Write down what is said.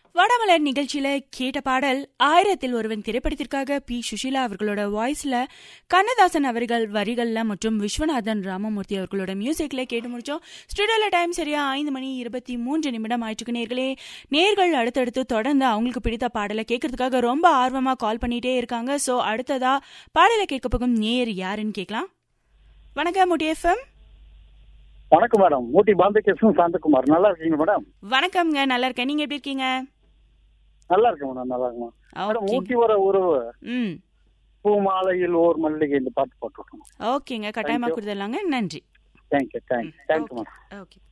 வடமலர் நிகழ்ச்சியில கேட்ட பாடல் ஆயிரத்தில் ஒருவன் திரைப்படத்திற்காக பி சுஷீலா அவர்களோட வாய்ஸ்ல கண்ணதாசன் அவர்கள் வரிகள்ல மற்றும் விஸ்வநாதன் ராமமூர்த்தி அவர்களோட மியூசிக்ல கேட்டு முடிச்சோம் ஸ்டுடியோல டைம் சரியா ஐந்து மணி இருபத்தி மூன்று நிமிடம் ஆயிடுச்சு நேர்களே நேர்கள் அடுத்தடுத்து தொடர்ந்து அவங்களுக்கு பிடித்த பாடலை கேட்கறதுக்காக ரொம்ப ஆர்வமா கால் பண்ணிட்டே இருக்காங்க சோ அடுத்ததா பாடலை கேட்க போகும் நேர் யாருன்னு கேட்கலாம் வணக்கம் முடி எஃப்எம் வணக்கம் மேடம் ஊட்டி பாம்பேகேசன் சாந்தகுமார் நல்லா இருக்கீங்க மேடம் வணக்கம்ங்க நல்லா இருக்கேன் நீங்க எப்படி இருக்கீங்க நல்லா இருக்கேன் மேடம் நல்லா இருக்கு மேடம் ஓகே ஊட்டி வர உறவு ம் பூ மாலையில் ஓர் மல்லிகை இந்த பாட்டு போட்டுருக்கோம் ஓகேங்க கட்டாயமா Thank you. கொடுத்துடலாங்க நன்றி thank you thank you thank you madam okay